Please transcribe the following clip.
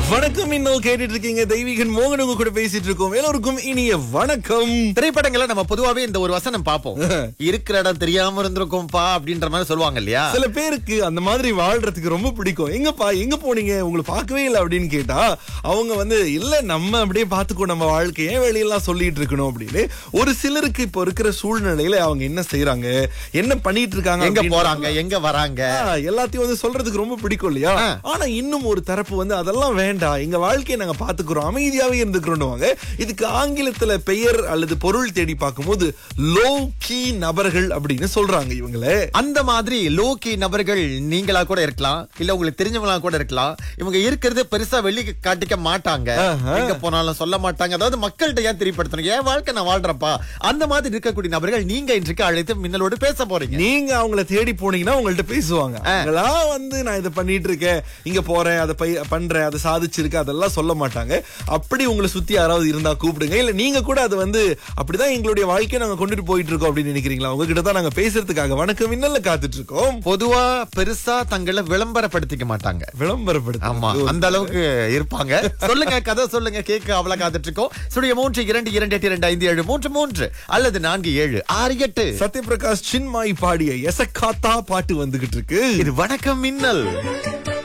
வணக்கம் இன்னும் கேட்டுட்டு இருக்கீங்க தெய்வீகன் மோகன் உங்க கூட பேசிட்டு இருக்கோம் எல்லோருக்கும் இனிய வணக்கம் திரைப்படங்களை நம்ம பொதுவாவே இந்த ஒரு வசனம் பார்ப்போம் இருக்கிற இடம் தெரியாம இருந்திருக்கும்பா அப்படின்ற மாதிரி சொல்லுவாங்க இல்லையா சில பேருக்கு அந்த மாதிரி வாழ்றதுக்கு ரொம்ப பிடிக்கும் எங்கப்பா எங்க போனீங்க உங்களை பார்க்கவே இல்லை அப்படின்னு கேட்டா அவங்க வந்து இல்ல நம்ம அப்படியே பார்த்துக்கோ நம்ம வாழ்க்கையை வெளியெல்லாம் சொல்லிட்டு இருக்கணும் அப்படின்னு ஒரு சிலருக்கு இப்போ இருக்கிற சூழ்நிலையில அவங்க என்ன செய்யறாங்க என்ன பண்ணிட்டு இருக்காங்க எங்க அப்படின்னு போறாங்க எங்க வராங்க ஆ, எல்லாத்தையும் வந்து சொல்றதுக்கு ரொம்ப பிடிக்கும் இல்லையா ஆ. ஆனா இன்னும் ஒரு தரப்பு வந்து அதெல்லாம் வேண்டாம் எங்க வாழ்க்கையை நாங்க பாத்துக்கிறோம் அமைதியாவே இருந்துக்கிறோம் இதுக்கு ஆங்கிலத்துல பெயர் அல்லது பொருள் தேடி பார்க்கும்போது லோ கீ நபர்கள் அப்படின்னு சொல்றாங்க இவங்கள அந்த மாதிரி லோக்கி நபர்கள் நீங்களா கூட இருக்கலாம் இல்ல உங்களுக்கு தெரிஞ்சவங்களா கூட இருக்கலாம் இவங்க இருக்கிறது பெருசா வெளி காட்டிக்க மாட்டாங்க ஆஹா. எங்க போனாலும் சொல்ல மாட்டாங்க அதாவது மக்கள்கிட்ட ஏன் தெரியப்படுத்தணும் என் வாழ்க்கை நான் வாழ்றப்பா அந்த மாதிரி இருக்கக்கூடிய நபர்கள் நீங்க இன்றைக்கு அழைத்து மின்னலோடு பேச போறீங்க நீங்க அவங்கள தேடி போனீங்கன்னா உங்கள்ட்ட பேசுவாங்க அவங்களா வந்து நான் இதை பண்ணிட்டு இருக்கேன் இங்க போறேன் அதை பை- பண்றேன் அதை சாதிச்சிருக்கேன் அதெல்லாம் சொல்ல மாட்டாங்க அப்படி உங்களை சுத்தி யாராவது இருந்தா கூப்பிடுங்க இல்ல நீங்க கூட அது வந்து அப்படிதான் எங்களுடைய வாழ்க்கையை நாங்க கொண்டுட்டு போயிட்டு இருக்கோம் அப்படின்னு நினைக்கிறீங்களா உங்ககிட்ட தான் நாங்க பேசுறதுக்காக வணக்கம் மின்னல்ல காத்துட்டு இருக்கோம் பொதுவா பெருசா தங்களை விளம்பரப்படுத்திக்க மாட்டாங்க விளம்பரப்படுத்த ஆமா அந்த அளவுக்கு இருப்பாங்க சொல்லுங்க கதை சொல்லுங்க கேட்க அவளை காத்துட்டு இருக்கோம் சுடிய மூன்று இரண்டு இரண்டு எட்டு இரண்டு ஐந்து ஏழு மூன்று மூன்று அல்லது நான்கு ஏழு ஆறு எட்டு சத்யபிரகாஷ் சின்மாய் பாடிய எசக்காத்தா பாட்டு வந்துகிட்டு இருக்கு இது வணக்கம் மின்னல்